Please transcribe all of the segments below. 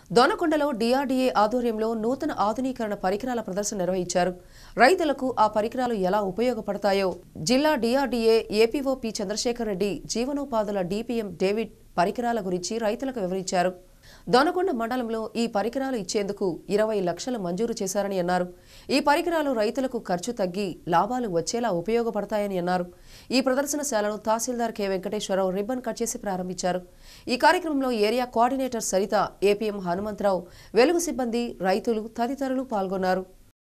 దొనకొండలో DRDA ఆధ్వర్యంలో నూతన ఆధునీకరణ పరికరాల ప్రదర్శన నిర్వహించారు రైతులకు ఆ పరికరాలు ఎలా ఉపయోగపడతాయో జిల్లా DRDA APO P Chandrasekhar Reddy జీవనోపాధుల డిపిఎం డేవిడ్ పరికరాల గురించి రైతులకు వివరించారు దొనకొండ మండలంలో ఈ పరికరాలు ఇచ్చేందుకు ఇరవై లక్షలు మంజూరు చేశారని అన్నారు ఈ పరికరాలు రైతులకు ఖర్చు తగ్గి లాభాలు వచ్చేలా ఉపయోగపడతాయని అన్నారు ఈ ప్రదర్శనశాలను tahsildar K Venkateswara Rao ribbon cut చేసి ప్రారంభించారు ఈ కార్యక్రమంలో area coordinator Saritha APM Hanumantha Rao Velugu సిబ్బంది రైతులు తదితరులు పాల్గొన్నారు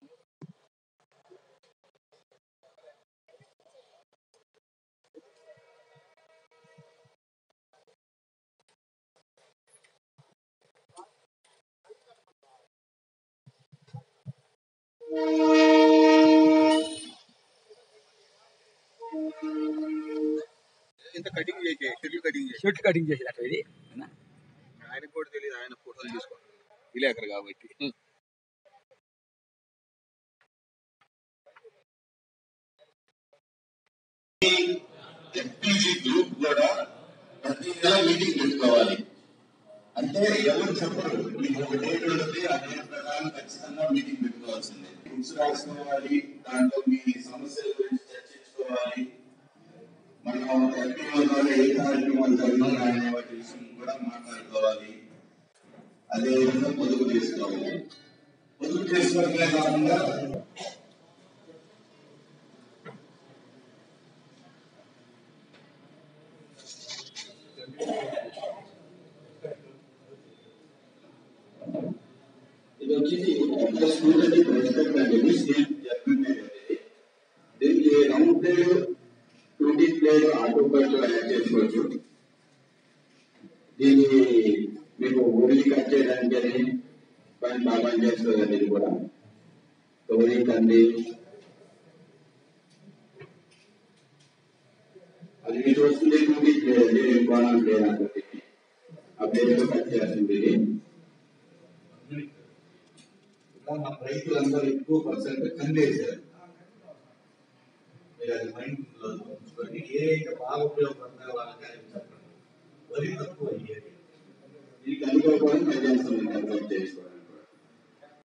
ఇంత కటింగ్ చేసే షెడ్యూల్ కటింగ్ చేసి షర్ట్ కటింగ్ చేసేటట్టు ఇది ఆయనకు కూడా తెలియదు ఆయన ఫోటోలు తీసుకుంటారు విలేకరు కాబట్టి ఎల్పిజి గ్రూప్ కూడా ప్రతి నెల మీటింగ్ పెట్టుకోవాలి అంటే ఎవరు చెప్పరు మీకు ఒక డేట్ ఉంటుంది ఆ డేట్ ప్రకారం ఖచ్చితంగా మీటింగ్ పెట్టుకోవాల్సిందే బుక్స్ రాసుకోవాలి దాంట్లో మీ సమస్యల గురించి చర్చించుకోవాలి మనం ఎల్పీఓ ద్వారా ఏ కార్యక్రమాలు జరిగినా అనే వాటి విషయం కూడా మాట్లాడుకోవాలి అదే విధంగా పొదుపు చేసుకోవాలి పొదుపు చేసుకోవడమే కాకుండా ఇది వచ్చేసి ఒక స్టూడెంట్ రెస్పెక్ట్ అనేది స్టేట్ జడ్మెంట్ అనేది దీనికి round player twenty player auto bike add చేసుకోవచ్చు దీన్ని మీకు ఊరి కట్ చేయడానికి అని పని బాగా పని చేస్తుంది అది కూడా తొలి కంది అది మీకు వస్తుంది ట్వంటీ ప్లేయర్ అండి కోణం ప్లేయర్ అంటే ఆ ప్లేయర్ కట్ చేస్తుంది ఇది ఇలా మన రైతులందరూ ఎక్కువ పర్సెంట్ కందేశారు మీరు అది మైండ్ లో ఉంచుకొని ఏ అయితే బాగా ఉపయోగపడతాయో వాళ్ళకి అది చెప్పండి వరి తక్కువ అయ్యేది మీకు అనుకోకపోవడం ప్రజాస్వామ్యం డెవలప్ చేసుకోవడం